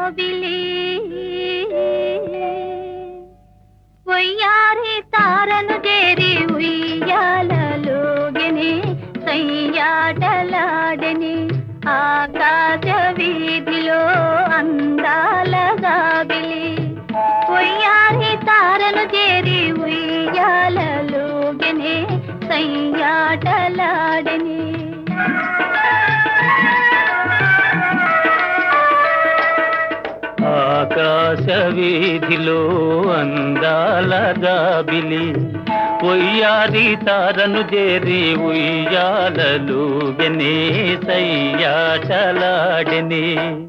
జాబిలి వయ్యారి తారను చేరి ఉయ్యాలలోగని సయ్యాటలాడని ఆకాశ వీధిలో అందాల గాబిలి వయ్యారి తారను చేరి ఉయ్యాలలోగని సయ్యాటలాడని ఆకాశ వీధిలో అందాల గాబిలి ఉయ్యారి తారను చేరి ఉయ్యాలలు గనే సయ్యాటలాడని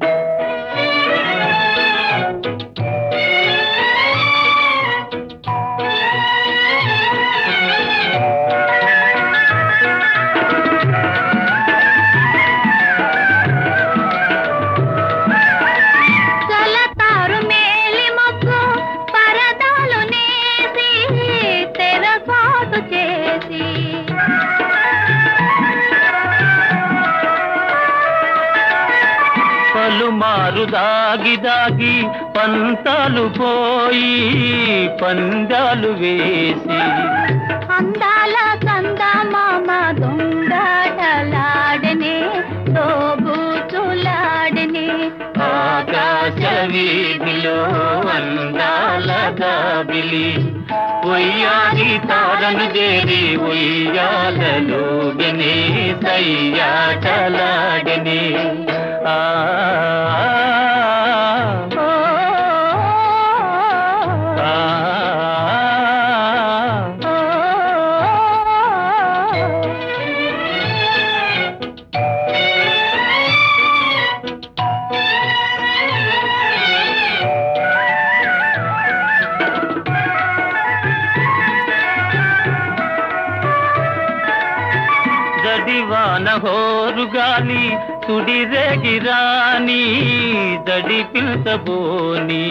చలతారు మేలి మొక్కు పరదాలు నేసి తెరసాటు చేసి పలుమారు దాగి దాగి పంతాలు పోయి పందాలు వేసి అందాల కంద మామ దొంగటలాడనే దోబూచులాడనే ఆకాశ వీధిలో అందాల గాబిలి ఉయ్యాలి తారను చేరి ఉయ్యాలలో గనే సయ్యాటలాడని ఆ ఓ, ఆ, ఓ, జడివాన హోరు గాలి తుడిరేగి రాని దడి పిల్చబోని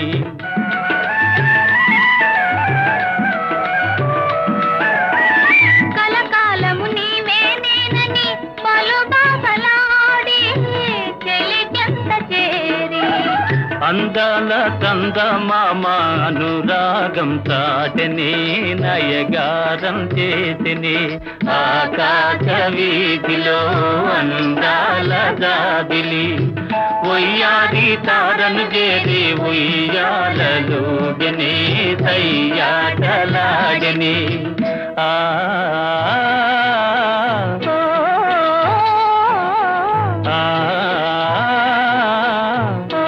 కలకాలము నీవే నేనని పలు బాసలాడి చెలికెంత చేరి అందాల కంద మామ అనురాగం చాటని నయగారం చేతిని ఆకాశ వీధిలో అందాల జాబిలి ఉయ్యాది తారను చేరి ఉయ్యాలలో గని సయ్యాటలాగని ఆ ఓ, ఆ ఓ,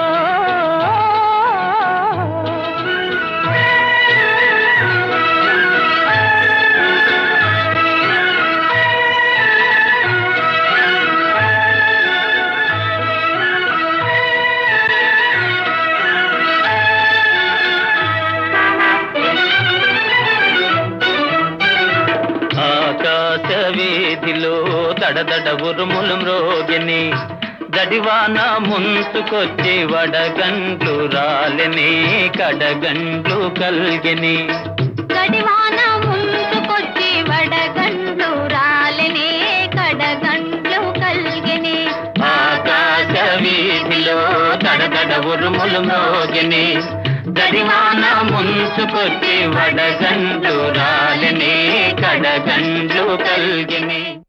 ఆకాశ వీధిలో దడదడ ఉరుములు మ్రోగిని జడివాన ముంచుకొచ్చి వడగండ్లు రాలని కడగండ్లు కల్గిని గడివాన ముందుకొచ్చి వడగండ్లు రాలనే కడగండ్లు కల్గని ఆకాశ వీధిలో దడదడ ఉరుములు మ్రోగిని జడివాన ముంచుకొచ్చి వడగండ్లు రాలని కడగండ్లు కల్గిని